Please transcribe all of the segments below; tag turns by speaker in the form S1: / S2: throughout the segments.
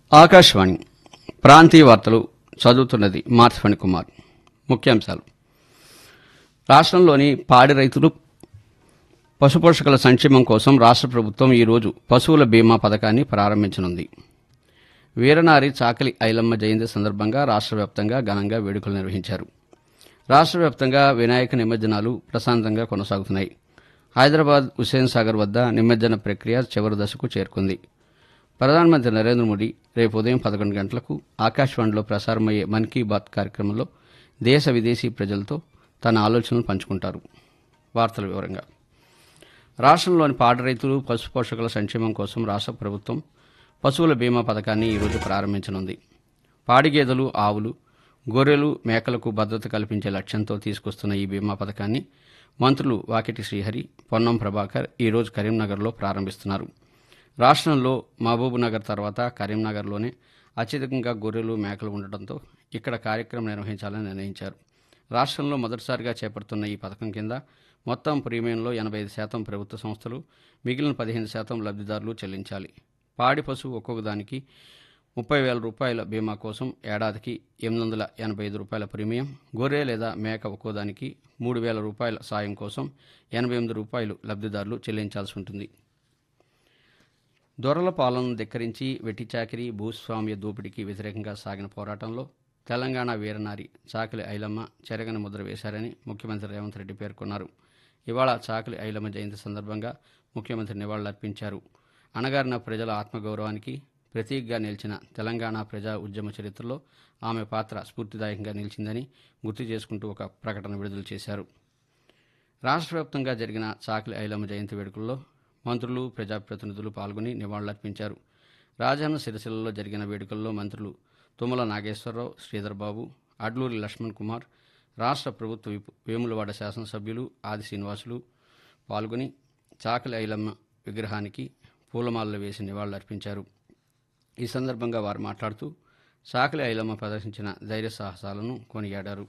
S1: ఆకాశవాణి ప్రాంతీయ వార్తలు చదువుతున్నది మార్చఫణి కుమార్ ముఖ్యాంశాలు రాష్ట్రంలోని పాడి రైతులు పశుపోషకుల సంక్షేమం కోసం రాష్ట్ర ప్రభుత్వం ఈరోజు పశువుల బీమా పథకాన్ని ప్రారంభించనుంది వీరనారి చాకలి ఐలమ్మ జయంతి సందర్భంగా రాష్ట్ర వ్యాప్తంగా ఘనంగా వేడుకలు నిర్వహించారు రాష్ట్ర వ్యాప్తంగా వినాయక నిమజ్జనాలు ప్రశాంతంగా కొనసాగుతున్నాయి హైదరాబాద్ హుస్సేన్ సాగర్ వద్ద నిమజ్జన ప్రక్రియ చివరి దశకు చేరుకుంది ప్రధానమంత్రి నరేంద్ర మోడీ రేపు ఉదయం పదకొండు గంటలకు ఆకాశవాణిలో ప్రసారమయ్యే మన్ కీ బాత్ కార్యక్రమంలో దేశ విదేశీ ప్రజలతో తన ఆలోచనలు పంచుకుంటారు వార్తల వివరంగా రాష్ట్రంలోని పాడి రైతులు పశు పోషకుల సంక్షేమం కోసం రాష్ట్ర ప్రభుత్వం పశువుల బీమా పథకాన్ని ఈరోజు ప్రారంభించనుంది పాడి గేదెలు ఆవులు గొర్రెలు మేకలకు భద్రత కల్పించే లక్ష్యంతో తీసుకొస్తున్న ఈ బీమా పథకాన్ని మంత్రులు వాకిటి శ్రీహరి పొన్నం ప్రభాకర్ ఈరోజు కరీంనగర్లో ప్రారంభిస్తున్నారు రాష్ట్రంలో మహబూబ్ నగర్ తర్వాత కరీంనగర్లోనే అత్యధికంగా గొర్రెలు మేకలు ఉండటంతో ఇక్కడ కార్యక్రమం నిర్వహించాలని నిర్ణయించారు రాష్ట్రంలో మొదటిసారిగా చేపడుతున్న ఈ పథకం కింద మొత్తం ప్రీమియంలో ఎనభై ఐదు శాతం ప్రభుత్వ సంస్థలు మిగిలిన పదిహేను శాతం లబ్ధిదారులు చెల్లించాలి పాడి పశువు ఒక్కొక్క దానికి ముప్పై వేల రూపాయల బీమా కోసం ఏడాదికి ఎనిమిది వందల ఎనభై ఐదు రూపాయల ప్రీమియం గొర్రె లేదా మేక ఒక్కోదానికి మూడు వేల రూపాయల సాయం కోసం ఎనభై ఎనిమిది రూపాయలు లబ్ధిదారులు చెల్లించాల్సి ఉంటుంది దొరల పాలనను ధిక్కరించి వెట్టి చాకిరి భూస్వామ్య దోపిడీకి వ్యతిరేకంగా సాగిన పోరాటంలో తెలంగాణ వీరనారి చాకలి ఐలమ్మ చెరగని ముద్ర వేశారని ముఖ్యమంత్రి రేవంత్ రెడ్డి పేర్కొన్నారు ఇవాళ చాకలి ఐలమ్మ జయంతి సందర్భంగా ముఖ్యమంత్రి నివాళులర్పించారు అణగారిన ప్రజల ఆత్మగౌరవానికి ప్రతీకగా నిలిచిన తెలంగాణ ప్రజా ఉద్యమ చరిత్రలో ఆమె పాత్ర స్ఫూర్తిదాయకంగా నిలిచిందని గుర్తు చేసుకుంటూ ఒక ప్రకటన విడుదల చేశారు రాష్ట్ర వ్యాప్తంగా జరిగిన చాకలి ఐలమ్మ జయంతి వేడుకల్లో మంత్రులు ప్రజాప్రతినిధులు పాల్గొని నివాళులర్పించారు రాజన్న సిరిసిల్లలో జరిగిన వేడుకల్లో మంత్రులు తుమ్మల నాగేశ్వరరావు శ్రీధర్ బాబు అడ్లూరి లక్ష్మణ్ కుమార్ రాష్ట్ర ప్రభుత్వ విప్ వేములవాడ శాసనసభ్యులు ఆది శ్రీనివాసులు పాల్గొని చాకలి ఐలమ్మ విగ్రహానికి పూలమాలలు వేసి నివాళులర్పించారు ఈ సందర్భంగా వారు మాట్లాడుతూ చాకలి ఐలమ్మ ప్రదర్శించిన ధైర్య సాహసాలను కొనియాడారు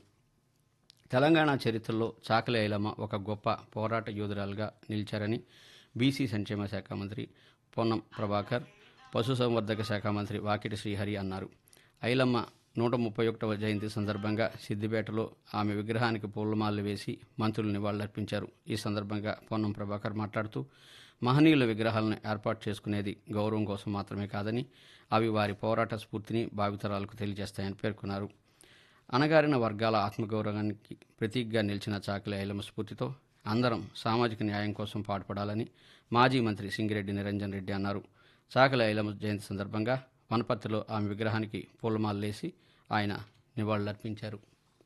S1: తెలంగాణ చరిత్రలో చాకలి ఐలమ్మ ఒక గొప్ప పోరాట యోధురాలుగా నిలిచారని బీసీ సంక్షేమ శాఖ మంత్రి పొన్నం ప్రభాకర్ పశుసంవర్ధక శాఖ మంత్రి వాకిటి శ్రీహరి అన్నారు ఐలమ్మ నూట ముప్పై ఒకటవ జయంతి సందర్భంగా సిద్దిపేటలో ఆమె విగ్రహానికి పూలమాలలు వేసి మంత్రులు నివాళులర్పించారు ఈ సందర్భంగా పొన్నం ప్రభాకర్ మాట్లాడుతూ మహనీయుల విగ్రహాలను ఏర్పాటు చేసుకునేది గౌరవం కోసం మాత్రమే కాదని అవి వారి పోరాట స్ఫూర్తిని భావితరాలకు తెలియజేస్తాయని పేర్కొన్నారు అణగారిన వర్గాల ఆత్మగౌరవానికి ప్రతీకగా నిలిచిన చాకలి ఐలమ్మ స్ఫూర్తితో అందరం సామాజిక న్యాయం కోసం పాటుపడాలని మాజీ మంత్రి సింగిరెడ్డి నిరంజన్ రెడ్డి అన్నారు చాకలి ఐలమ్మ జయంతి సందర్భంగా వనపర్తిలో ఆమె విగ్రహానికి పూలమాలలేసి ఆయన నివాళులర్పించారు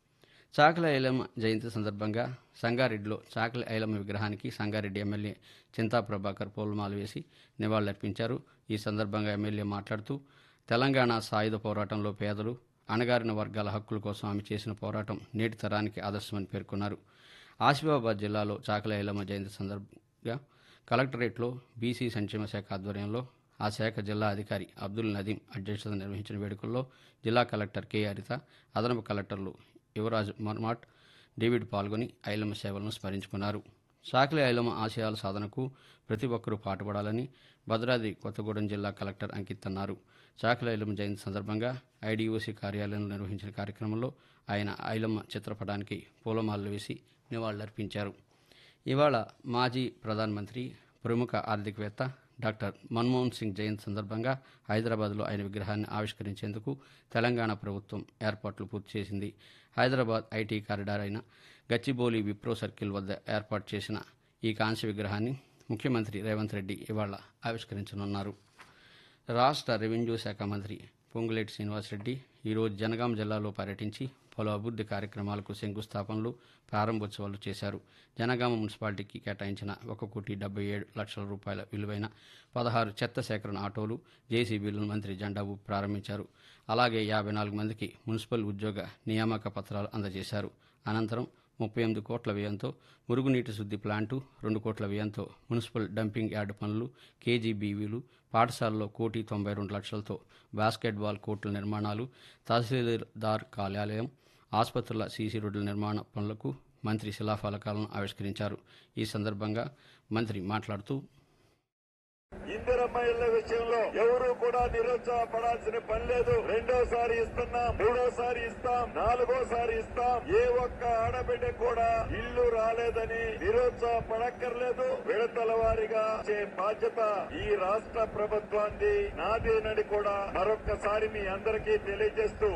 S1: చాకలి ఐలమ్మ జయంతి సందర్భంగా సంగారెడ్డిలో చాకలి ఐలమ్మ విగ్రహానికి సంగారెడ్డి ఎమ్మెల్యే చింతా ప్రభాకర్ పూలమాల వేసి నివాళులర్పించారు ఈ సందర్భంగా ఎమ్మెల్యే మాట్లాడుతూ తెలంగాణ సాయుధ పోరాటంలో పేదలు అణగారిన వర్గాల హక్కుల కోసం ఆమె చేసిన పోరాటం నేటి తరానికి ఆదర్శమని పేర్కొన్నారు ఆసిఫాబాద్ జిల్లాలో చాకలి ఐలమ్మ జయంతి సందర్భంగా కలెక్టరేట్లో బీసీ సంక్షేమ శాఖ ఆధ్వర్యంలో ఆ శాఖ జిల్లా అధికారి అబ్దుల్ నదీం అధ్యక్షతన నిర్వహించిన వేడుకల్లో జిల్లా కలెక్టర్ కె హరిత అదనపు కలెక్టర్లు యువరాజ్ మర్మాట్ డేవిడ్ పాల్గొని ఐలమ్మ సేవలను స్మరించుకున్నారు సాకలి ఐలమ్మ ఆశయాల సాధనకు ప్రతి ఒక్కరూ పాటుపడాలని భద్రాద్రి కొత్తగూడెం జిల్లా కలెక్టర్ అంకిత్ అన్నారు చాకలి ఐలమ్మ జయంతి సందర్భంగా ఐడీఓసీ కార్యాలయంలో నిర్వహించిన కార్యక్రమంలో ఆయన ఐలమ్మ చిత్రపటానికి పూలమాలలు వేసి నివాళులర్పించారు ఇవాళ మాజీ ప్రధానమంత్రి ప్రముఖ ఆర్థికవేత్త డాక్టర్ మన్మోహన్ సింగ్ జయంతి సందర్భంగా హైదరాబాద్లో ఆయన విగ్రహాన్ని ఆవిష్కరించేందుకు తెలంగాణ ప్రభుత్వం ఏర్పాట్లు పూర్తి చేసింది హైదరాబాద్ ఐటీ కారిడార్ అయిన గచ్చిబౌలి విప్రో సర్కిల్ వద్ద ఏర్పాటు చేసిన ఈ కాంస్య విగ్రహాన్ని ముఖ్యమంత్రి రేవంత్ రెడ్డి ఇవాళ ఆవిష్కరించనున్నారు రాష్ట్ర రెవెన్యూ శాఖ మంత్రి పొంగులేటి శ్రీనివాసరెడ్డి ఈరోజు జనగాం జిల్లాలో పర్యటించి పలు అభివృద్ధి కార్యక్రమాలకు శంకుస్థాపనలు ప్రారంభోత్సవాలు చేశారు జనగామ మున్సిపాలిటీకి కేటాయించిన ఒక కోటి డెబ్బై ఏడు లక్షల రూపాయల విలువైన పదహారు చెత్త సేకరణ ఆటోలు జేసీబీలను మంత్రి జెండా ఊపి ప్రారంభించారు అలాగే యాభై నాలుగు మందికి మున్సిపల్ ఉద్యోగ నియామక పత్రాలు అందజేశారు అనంతరం ముప్పై ఎనిమిది కోట్ల వ్యయంతో మురుగునీటి శుద్ధి ప్లాంటు రెండు కోట్ల వ్యయంతో మున్సిపల్ డంపింగ్ యార్డు పనులు కేజీబీవీలు పాఠశాలలో కోటి తొంభై రెండు లక్షలతో బాస్కెట్బాల్ కోర్టుల నిర్మాణాలు తహసీల్దార్ కార్యాలయం ఆసుపత్రుల సీసీ రోడ్ల నిర్మాణ పనులకు మంత్రి శిలాఫలకాలను ఆవిష్కరించారు ఈ సందర్భంగా మంత్రి మాట్లాడుతూ
S2: ఇందిరమ్మ ఇళ్ల విషయంలో ఎవరు కూడా కూడా నిరుత్సాహపడాల్సిన పని లేదు రెండోసారి ఇస్తున్నాం మూడోసారి ఇస్తాం నాలుగోసారి ఇస్తాం ఏ ఒక్క ఆడబిడ్డ కూడా ఇల్లు రాలేదని నిరుత్సాహపడక్కర్లేదు విడతల వారిగా ఇచ్చే బాధ్యత ఈ రాష్ట్ర ప్రభుత్వాన్ని నాదేనని కూడా మరొక్కసారి మీ అందరికీ తెలియజేస్తూ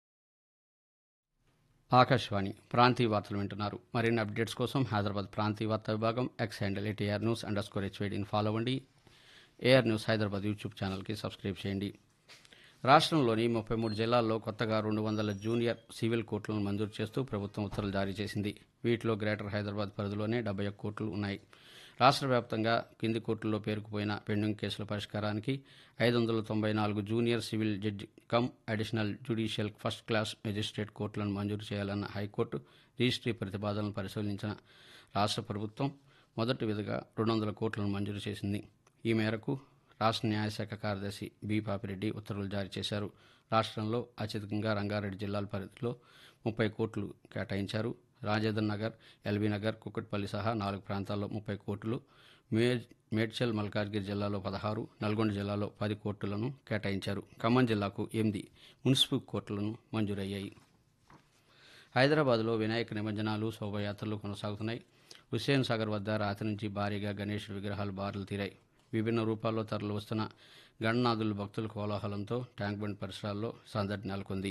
S1: ఆకాశవాణి ప్రాంతీయ వార్తలు వింటున్నారు మరిన్ని అప్డేట్స్ కోసం హైదరాబాద్ ప్రాంతీయ వార్తా విభాగం X handle A T R news underscore హెచ్వేడిని ఫాలో అవ్వండి ఏఆర్ న్యూస్ హైదరాబాద్ యూట్యూబ్ ఛానల్కి సబ్స్క్రైబ్ చేయండి రాష్ట్రంలోని ముప్పై మూడు జిల్లాల్లో కొత్తగా రెండు వందల జూనియర్ సివిల్ కోర్టులను మంజూరు చేస్తూ ప్రభుత్వం ఉత్తర్వులు జారీ చేసింది వీటిలో గ్రేటర్ హైదరాబాద్ పరిధిలోనే డెబ్బై ఒక్క కోర్టులు ఉన్నాయి రాష్ట్ర వ్యాప్తంగా కింది కోర్టుల్లో పేరుకుపోయిన పెండింగ్ కేసుల పరిష్కారానికి ఐదు వందల తొంభై నాలుగు junior civil judge cum additional judicial first class magistrate కోర్టులను మంజూరు చేయాలన్న హైకోర్టు రిజిస్ట్రీ ప్రతిపాదనలు పరిశీలించిన రాష్ట్ర ప్రభుత్వం మొదటి విధిగా రెండు వందల కోట్లను మంజూరు చేసింది ఈ మేరకు రాష్ట్ర న్యాయశాఖ కార్యదర్శి బి పాపిరెడ్డి ఉత్తర్వులు జారీ చేశారు రాష్ట్రంలో అత్యధికంగా రంగారెడ్డి జిల్లాల పరిధిలో ముప్పై కోట్లు కేటాయించారు రాజేంద్ర నగర్ ఎల్బీ నగర్ కుక్కట్పల్లి సహా నాలుగు ప్రాంతాల్లో ముప్పై కోట్లు మే మేడ్చల్ మల్కాజ్గిరి జిల్లాలో పదహారు నల్గొండ జిల్లాలో పది కోట్లను కేటాయించారు ఖమ్మం జిల్లాకు ఎనిమిది మున్సిపల్ కోట్లను మంజూరయ్యాయి హైదరాబాద్లో వినాయక నిమజ్జనాలు శోభయాత్రలు కొనసాగుతున్నాయి హుస్సేన్ సాగర్ వద్ద రాత్రి నుంచి భారీగా గణేశుడి విగ్రహాలు బారులు తీరాయి విభిన్న రూపాల్లో తరలి వస్తున్న గణనాథులు భక్తుల కోలాహలంతో ట్యాంక్ బండ్ పరిసరాల్లో సందడి నెలకొంది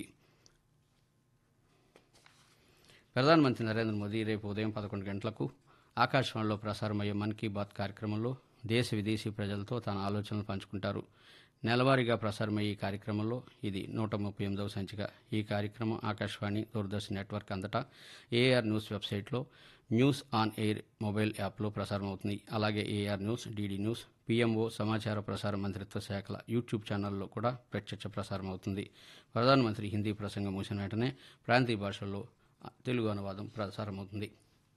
S1: ప్రధానమంత్రి నరేంద్ర మోదీ రేపు ఉదయం పదకొండు గంటలకు ఆకాశవాణిలో ప్రసారమయ్యే మన్ కీ బాత్ కార్యక్రమంలో దేశ విదేశీ ప్రజలతో తన ఆలోచనలు పంచుకుంటారు నెలవారీగా ప్రసారమయ్యే ఈ కార్యక్రమంలో ఇది నూట ముప్పై ఎనిమిదవ సంచిక ఈ కార్యక్రమం ఆకాశవాణి దూరదర్శన్ నెట్వర్క్ అంతటా ఏఆర్ న్యూస్ వెబ్సైట్లో న్యూస్ ఆన్ ఎయిర్ మొబైల్ యాప్లో ప్రసారం అవుతుంది అలాగే A R news D D news P M O సమాచార ప్రసార మంత్రిత్వ శాఖల యూట్యూబ్ ఛానల్లో కూడా ప్రత్యక్ష ప్రసారం అవుతుంది ప్రధానమంత్రి హిందీ ప్రసంగం ముగిసిన వెంటనే ప్రాంతీయ భాషల్లో తెలుగు అనువాదం ప్రసారమవుతుంది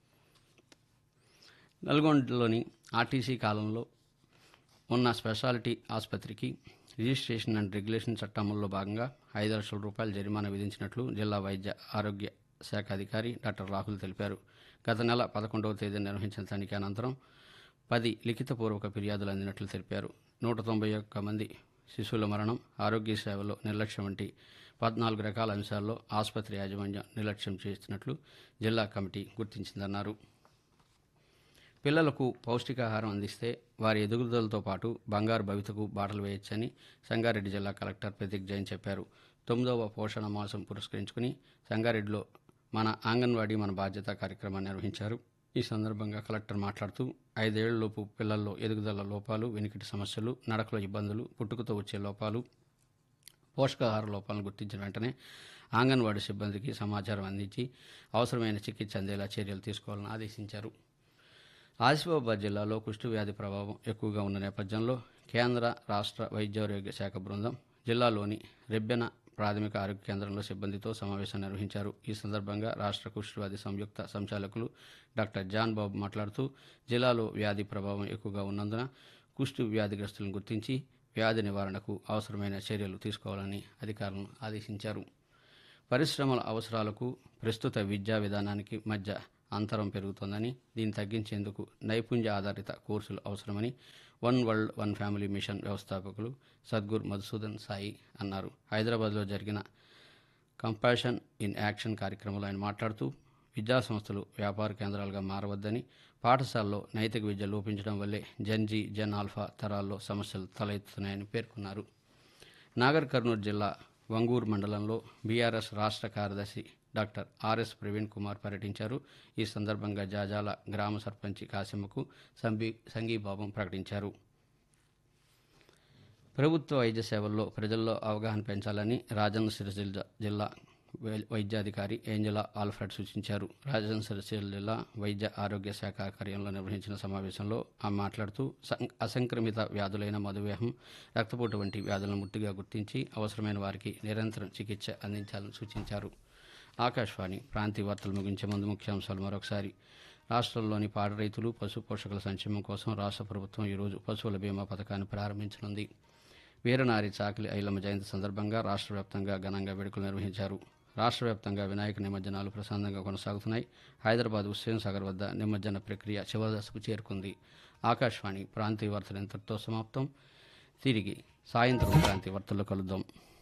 S1: నల్గొండలోని ఆర్టీసీ కాలంలో ఉన్న స్పెషాలిటీ ఆసుపత్రికి రిజిస్ట్రేషన్ అండ్ రెగ్యులేషన్ చట్టంలో భాగంగా ఐదు లక్షల రూపాయల జరిమానా విధించినట్లు జిల్లా వైద్య ఆరోగ్య శాఖ అధికారి డాక్టర్ రాహుల్ తెలిపారు గత నెల పదకొండవ తేదీ నిర్వహించిన తనిఖీ అనంతరం పది లిఖితపూర్వక ఫిర్యాదులు అందినట్లు తెలిపారు నూట తొంభై ఒక్క మంది శిశువుల మరణం ఆరోగ్య సేవలో నిర్లక్ష్యం వంటి పద్నాలుగు రకాల అంశాల్లో ఆసుపత్రి యాజమాన్యం నిర్లక్ష్యం చేస్తున్నట్లు జిల్లా కమిటీ గుర్తించిందన్నారు పిల్లలకు పౌష్టికాహారం అందిస్తే వారి ఎదుగుదలతో పాటు బంగారు భవితకు బాటలు వేయొచ్చని సంగారెడ్డి జిల్లా కలెక్టర్ ప్రతీక్ జైన్ చెప్పారు తొమ్మిదవ పోషణ మాసం పురస్కరించుకుని సంగారెడ్డిలో మన అంగన్వాడీ మన బాధ్యత కార్యక్రమాన్ని నిర్వహించారు ఈ సందర్భంగా కలెక్టర్ మాట్లాడుతూ ఐదేళ్లలోపు పిల్లల్లో ఎదుగుదల లోపాలు వెనుకటి సమస్యలు నడకలో ఇబ్బందులు పుట్టుకతో వచ్చే లోపాలు పోషకాహార లోపాలను గుర్తించిన వెంటనే అంగన్వాడీ సిబ్బందికి సమాచారం అందించి అవసరమైన చికిత్స అందేలా చర్యలు తీసుకోవాలని ఆదేశించారు ఆసిఫాబాద్ జిల్లాలో కుష్టు వ్యాధి ప్రభావం ఎక్కువగా ఉన్న నేపథ్యంలో కేంద్ర రాష్ట్ర వైద్యారోగ్య శాఖ బృందం జిల్లాలోని రెబ్బెన ప్రాథమిక ఆరోగ్య కేంద్రంలో సిబ్బందితో సమావేశం నిర్వహించారు ఈ సందర్భంగా రాష్ట్ర కుష్ఠవ్యాధి సంయుక్త సంచాలకులు డాక్టర్ జాన్ బాబు మాట్లాడుతూ జిల్లాలో వ్యాధి ప్రభావం ఎక్కువగా ఉన్నందున కుష్టు వ్యాధిగ్రస్తులను గుర్తించి వ్యాధి నివారణకు అవసరమైన చర్యలు తీసుకోవాలని అధికారులను ఆదేశించారు పరిశ్రమల అవసరాలకు ప్రస్తుత విద్యా విధానానికి మధ్య అంతరం పెరుగుతోందని దీన్ని తగ్గించేందుకు నైపుణ్య ఆధారిత కోర్సులు అవసరమని one world one family mission వ్యవస్థాపకులు సద్గురు మధుసూదన్ సాయి అన్నారు హైదరాబాద్లో జరిగిన కంపాషన్ ఇన్ యాక్షన్ కార్యక్రమంలో ఆయన మాట్లాడుతూ విద్యా సంస్థలు వ్యాపార కేంద్రాలుగా మారవద్దని పాఠశాలలో నైతిక విద్య లోపించడం వల్లే జన్జీ జన్ ఆల్ఫా తరాల్లో సమస్యలు తలెత్తుతున్నాయని పేర్కొన్నారు నాగర్ కర్నూలు జిల్లా వంగూరు మండలంలో బీఆర్ఎస్ రాష్ట్ర కార్యదర్శి డాక్టర్ ఆర్ఎస్ ప్రవీణ్ కుమార్ పర్యటించారు ఈ సందర్భంగా జాజాల గ్రామ సర్పంచి కాసిమ్మకు సంబీ సంఘీభావం ప్రకటించారు ప్రభుత్వ వైద్య సేవల్లో ప్రజల్లో అవగాహన పెంచాలని రాజన్న సిరిసిల్ల జిల్లా వై- వైద్యాధికారి ఏంజలా ఆల్ఫ్రెడ్ సూచించారు రాజన్న సిరిసిల్ల జిల్లా వైద్య ఆరోగ్య శాఖ కార్యంలో నిర్వహించిన సమావేశంలో ఆమె మాట్లాడుతూ సం- అసంక్రమిత వ్యాధులైన మధుమేహం రక్తపోటు వంటి వ్యాధులను ముట్టిగా గుర్తించి అవసరమైన వారికి నిరంతరం చికిత్స అందించాలని సూచించారు ఆకాశవాణి ప్రాంతీయ వార్తలు ముగించే ముందు ముఖ్యాంశాలు మరొకసారి రాష్ట్రంలోని పాడి రైతులు పశు పోషకుల సంక్షేమం కోసం రాష్ట్ర ప్రభుత్వం ఈరోజు పశువుల బీమా పథకాన్ని ప్రారంభించనుంది వీరనారి చాకిలి ఐలమ్మ జయంతి సందర్భంగా రాష్ట్ర వ్యాప్తంగా ఘనంగా వేడుకలు నిర్వహించారు రాష్ట్ర వ్యాప్తంగా వినాయక నిమజ్జనాలు ప్రశాంతంగా కొనసాగుతున్నాయి హైదరాబాద్ హుస్సేన్ సాగర్ వద్ద నిమజ్జన ప్రక్రియ చివరి దశకు చేరుకుంది ఆకాశవాణి ప్రాంతీయ వార్తలు ఇంతటితో సమాప్తం తిరిగి సాయంత్రం క్రాంతి వార్తల్లో కలుద్దాం